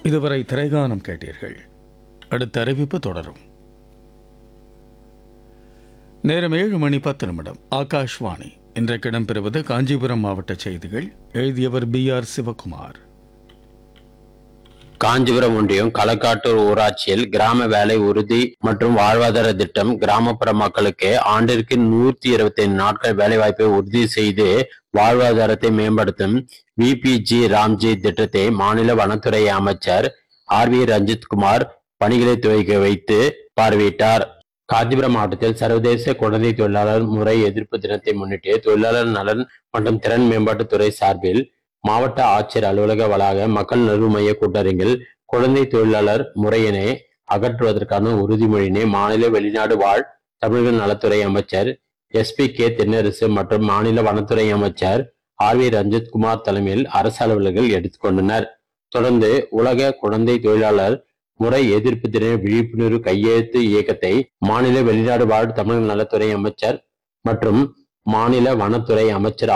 இதுவரை திரைகானம் கேட்டீர்கள் அடுத்த அறிவிப்பு தொடரும் நேரம் ஏழு மணி பத்து நிமிடம் ஆகாஷ்வாணி இன்றைக்கு இடம்பெறுவது காஞ்சிபுரம் மாவட்ட செய்திகள் எழுதியவர் பி ஆர் சிவகுமார் காஞ்சிபுரம் ஒன்றியம் களக்காட்டூர் ஊராட்சியில் கிராம வேலை உறுதி மற்றும் வாழ்வாதார திட்டம் கிராமப்புற மக்களுக்கு ஆண்டிற்கு நூத்தி இருபத்தி ஐந்து நாட்கள் வேலைவாய்ப்பை உறுதி செய்து வாழ்வாதாரத்தை மேம்படுத்தும் விபிஜி ராம்ஜி திட்டத்தை மாநில வனத்துறை அமைச்சர் ஆர் வி ரஞ்சித் குமார் பணிகளை துவக்கி வைத்து பார்வையிட்டார் காஞ்சிபுரம் மாவட்டத்தில் சர்வதேச குழந்தை தொழிலாளர் முறை எதிர்ப்பு தினத்தை முன்னிட்டு தொழிலாளர் நலன் மற்றும் திறன் மேம்பாட்டுத்துறை சார்பில் மாவட்ட ஆட்சியர் அலுவலக வளாக மக்கள் நல்வு மைய கூட்டரங்கில் குழந்தை தொழிலாளர் முறையினை அகற்றுவதற்கான உறுதிமொழியினை மாநில வெளிநாடு வாழ் தமிழக நலத்துறை அமைச்சர் எஸ்பி கே தென்னரசு மற்றும் மாநில வனத்துறை அமைச்சர் ஆர் வி ரஞ்சித் குமார் தலைமையில் அரசு அலுவலர்கள் எடுத்துக்கொண்டனர் தொடர்ந்து உலக குழந்தை தொழிலாளர் முறை எதிர்ப்பு தின விழிப்புணர்வு கையெழுத்து இயக்கத்தை மாநில வெளிநாடு வாழ் தமிழக நலத்துறை அமைச்சர் மற்றும் மாநில வனத்துறை அமைச்சர்